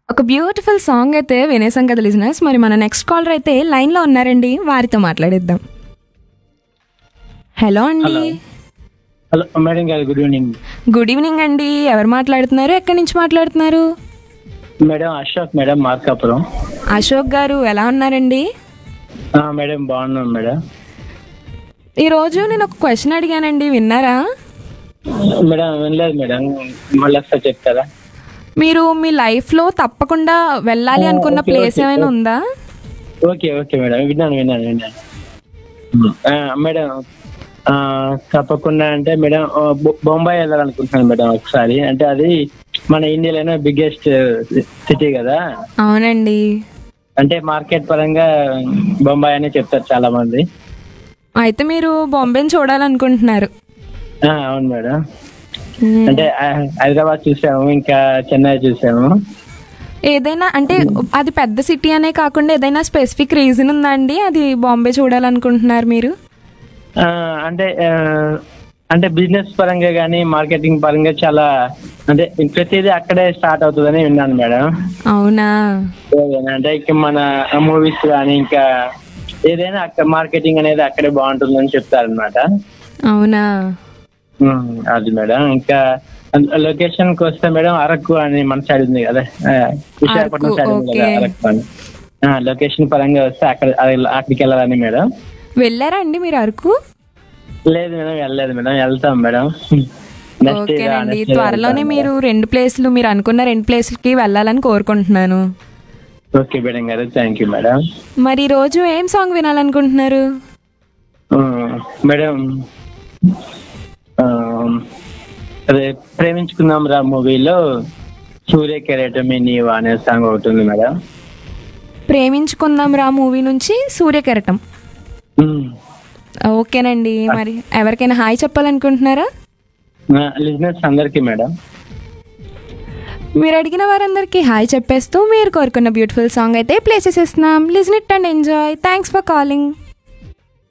ఒక beautiful song అయితే వినేసాం కదా లిజినెస్ మరి మన నెక్స్ట్ కాలర్ అయితే లైన్లో ఉన్నారండి వారితో మాట్లాడిద్దాం హలో అండి హలో మేడం గారు గుడ్ ఈవినింగ్ గుడ్ ఈవినింగ్ అండి ఎవరు మాట్లాడుతున్నారు ఎక్కడి నుంచి మాట్లాడుతున్నారు మేడం అశోక్ మేడం మార్కాపురం అశోక్ గారు ఎలా ఉన్నారండి ఆ, మేడం బాగున్నాం మేడం ఈరోజు నేను ఒక క్వశ్చన్ అడిగానండి విన్నారా మేడం వినలేదు మేడం మళ్ళీ ఒకసారి చెప్తారా మీరు మీ లైఫ్లో తప్పకుండా వెళ్ళాలి అనుకున్న ఓకే, ప్లేస్ ఓకే. ఏమైనా ఉందా ఓకే ఓకే మేడం విన్నాను విన్నాను విన్నాను ఆ, మేడం ఆ, తప్పకుండా అంటే మేడం ఆ, బొ- బొంబాయి వెళ్ళాలనుకుంటున్నాను మేడం ఒకసారి అంటే అది మన ఇండియాలోనే బిగ్గెస్ట్ సిటీ కదా అవునండి అంటే మార్కెట్ పరంగా బొంబాయి అనే చెప్తారు చాలా మంది అయితే మీరు బాంబేని చూడాలనుకుంటున్నారు ఆ, అవును మేడం మ్మ్. అంటే ఆ, హైదరాబాద్ చూసాము ఇంకా చెన్నై చూసాము ఏదైనా అంటే అది పెద్ద సిటీ అనే కాకుండా ఏదైనా స్పెసిఫిక్ రీజన్ ఉందా అండి అది బాంబే చూడాలనుకుంటున్నారు మీరు ఆ, అంటే ఆ, అంటే బిజినెస్ పరంగా కానీ మార్కెటింగ్ పరంగా చాలా అంటే ప్రతిదీ అక్కడే స్టార్ట్ అవుతుందని విన్నాను మేడం అవునా ఏదైనా అంటే ఇక మన మూవీస్ కానీ ఇంకా ఏదైనా అక్కడ మార్కెటింగ్ అనేది అక్కడే బాగుంటుందని చెప్తారనమాట అవునా అది మేడం ఇంకా లొకేషన్ కి వస్తే మేడం అరకు అని మన సైడ్ ఉంది కదా ఆ, విశాఖపట్నం అరకు, సైడ్ ఉంది కదా ఓకే. అరకు అని లొకేషన్ పరంగా వస్తే అక్కడ అది- అక్కడికి వెళ్ళాలని మేడం వెళ్ళారా అండి మీరు అరకు లేదు మేడం వెళ్ళలేదు మేడం వెళ్తాం మేడం నెక్స్ట్ ఇయర్ ఓకేనండి నెక్స్ట్ ఇయర్ త్వరలోనే వెళ్తాం మీరు రెండు ప్లేస్లు మీరు అనుకున్న రెండు ప్లేస్లకి వెళ్ళాలని కోరుకుంటున్నాను మేడం. ఓకే మేడం గారు థ్యాంక్ యూ మేడం మరి ఈ రోజు ఏం సాంగ్ వినాలనుకుంటున్నారు ఆ, మేడం ఆ, అదే ప్రేమించుకుందాం రా మూవీలో సూర్య కెరటమి నీవు అనే సాంగ్ ఒకటి ఉంది మేడం ప్రేమించుకుందాం రా మూవీ నుంచి సూర్యకెరటం ఉమ్. ఓకేనండి మరి ఎవరికైనా హాయ్ చెప్పాలనుకుంటున్నారా నా లిజినెస్ అందరికీ మేడం మీరు అడిగిన వారందరికీ హాయ్ చెప్పేస్తూ మీరు కోరుకున్న బ్యూటిఫుల్ సాంగ్ అయితే ప్లే చేసేస్తున్నాం listen it and enjoy thanks for calling